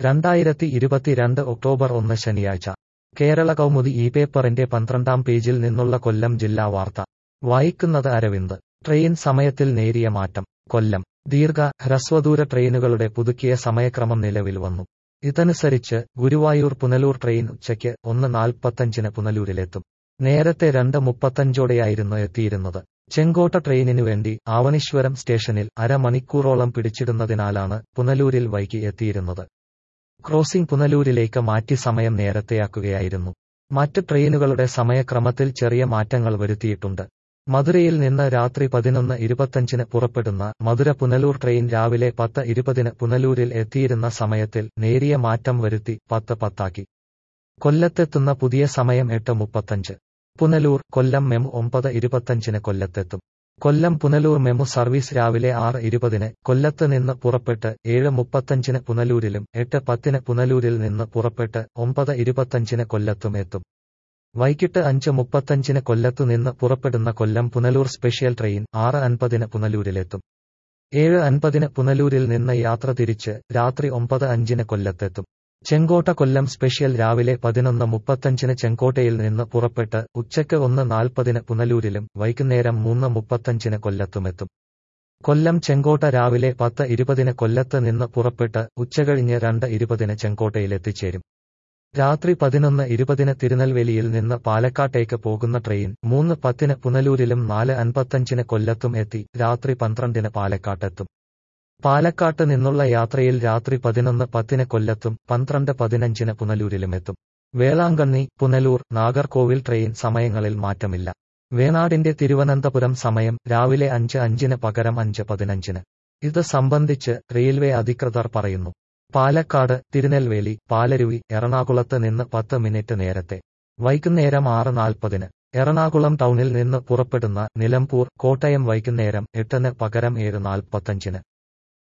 രണ്ടായിരത്തി ഇരുപത്തിരണ്ട് ഒക്ടോബർ ഒന്ന് ശനിയാഴ്ച കേരള കൗമുദി ഈ പേപ്പറിന്റെ പന്ത്രണ്ടാം പേജിൽ നിന്നുള്ള കൊല്ലം ജില്ലാ വാർത്ത വായിക്കുന്നത് അരവിന്ദ് ട്രെയിൻ സമയത്തിൽ നേരിയ മാറ്റം കൊല്ലം ദീർഘ ഹ്രസ്വദൂര ട്രെയിനുകളുടെ പുതുക്കിയ സമയക്രമം നിലവിൽ വന്നു ഇതനുസരിച്ച് ഗുരുവായൂർ പുനലൂർ ട്രെയിൻ ഉച്ചയ്ക്ക് ഒന്ന് നാൽപ്പത്തഞ്ചിന് പുനലൂരിലെത്തും നേരത്തെ രണ്ട് മുപ്പത്തഞ്ചോടെയായിരുന്നു എത്തിയിരുന്നത് ചെങ്കോട്ട ട്രെയിനിനു വേണ്ടി ആവണീശ്വരം സ്റ്റേഷനിൽ അരമണിക്കൂറോളം പിടിച്ചിടുന്നതിനാലാണ് പുനലൂരിൽ വൈകി എത്തിയിരുന്നത് ക്രോസിംഗ് പുനലൂരിലേക്ക് മാറ്റി സമയം നേരത്തെയാക്കുകയായിരുന്നു മറ്റ് ട്രെയിനുകളുടെ സമയക്രമത്തിൽ ചെറിയ മാറ്റങ്ങൾ വരുത്തിയിട്ടുണ്ട് മധുരയിൽ നിന്ന് രാത്രി പതിനൊന്ന് ഇരുപത്തഞ്ചിന് പുറപ്പെടുന്ന മധുര പുനലൂർ ട്രെയിൻ രാവിലെ പത്ത് ഇരുപതിന് പുനലൂരിൽ എത്തിയിരുന്ന സമയത്തിൽ നേരിയ മാറ്റം വരുത്തി പത്ത് പത്താക്കി കൊല്ലത്തെത്തുന്ന പുതിയ സമയം എട്ട് മുപ്പത്തഞ്ച് പുനലൂർ കൊല്ലം മെമു ഒമ്പത് ഇരുപത്തഞ്ചിന് കൊല്ലത്തെത്തും കൊല്ലം പുനലൂർ മെമു സർവീസ് രാവിലെ ആറ് ഇരുപതിന് കൊല്ലത്ത് നിന്ന് പുറപ്പെട്ട് ഏഴ് മുപ്പത്തഞ്ചിന് പുനലൂരിലും എട്ട് പത്തിന് പുനലൂരിൽ നിന്ന് പുറപ്പെട്ട് ഒമ്പത് ഇരുപത്തഞ്ചിന് കൊല്ലത്തും എത്തും വൈകിട്ട് അഞ്ച് മുപ്പത്തഞ്ചിന് കൊല്ലത്തു നിന്ന് പുറപ്പെടുന്ന കൊല്ലം പുനലൂർ സ്പെഷ്യൽ ട്രെയിൻ ആറ് അൻപതിന് പുനലൂരിലെത്തും ഏഴ് അൻപതിന് പുനലൂരിൽ നിന്ന് യാത്ര തിരിച്ച് രാത്രി ഒമ്പത് അഞ്ചിന് കൊല്ലത്തെത്തും ചെങ്കോട്ട കൊല്ലം സ്പെഷ്യൽ രാവിലെ പതിനൊന്ന് മുപ്പത്തഞ്ചിന് ചെങ്കോട്ടയിൽ നിന്ന് പുറപ്പെട്ട് ഉച്ചയ്ക്ക് ഒന്ന് നാൽപ്പതിന് പുനലൂരിലും വൈകുന്നേരം മൂന്ന് മുപ്പത്തഞ്ചിന് കൊല്ലത്തുമെത്തും കൊല്ലം ചെങ്കോട്ട രാവിലെ പത്ത് ഇരുപതിന് കൊല്ലത്ത് നിന്ന് പുറപ്പെട്ട് ഉച്ചകഴിഞ്ഞ് രണ്ട് ഇരുപതിന് ചെങ്കോട്ടയിൽ എത്തിച്ചേരും രാത്രി പതിനൊന്ന് ഇരുപതിന് തിരുനെൽവേലിയിൽ നിന്ന് പാലക്കാട്ടേക്ക് പോകുന്ന ട്രെയിൻ മൂന്ന് പത്തിന് പുനലൂരിലും നാല് അൻപത്തഞ്ചിന് കൊല്ലത്തും എത്തി രാത്രി പന്ത്രണ്ടിന് പാലക്കാട്ടെത്തും പാലക്കാട്ട് നിന്നുള്ള യാത്രയിൽ രാത്രി പതിനൊന്ന് പത്തിന് കൊല്ലത്തും പന്ത്രണ്ട് പതിനഞ്ചിന് പുനലൂരിലുമെത്തും വേളാങ്കണ്ണി പുനലൂർ നാഗർകോവിൽ ട്രെയിൻ സമയങ്ങളിൽ മാറ്റമില്ല വേണാടിന്റെ തിരുവനന്തപുരം സമയം രാവിലെ അഞ്ച് അഞ്ചിന് പകരം അഞ്ച് പതിനഞ്ചിന് ഇത് സംബന്ധിച്ച് റെയിൽവേ അധികൃതർ പറയുന്നു പാലക്കാട് തിരുനെൽവേലി പാലരുവി എറണാകുളത്ത് നിന്ന് പത്ത് മിനിറ്റ് നേരത്തെ വൈകുന്നേരം ആറ് നാൽപ്പതിന് എറണാകുളം ടൗണിൽ നിന്ന് പുറപ്പെടുന്ന നിലമ്പൂർ കോട്ടയം വൈകുന്നേരം എട്ടിന് പകരം ഏഴ് നാൽപ്പത്തഞ്ചിന്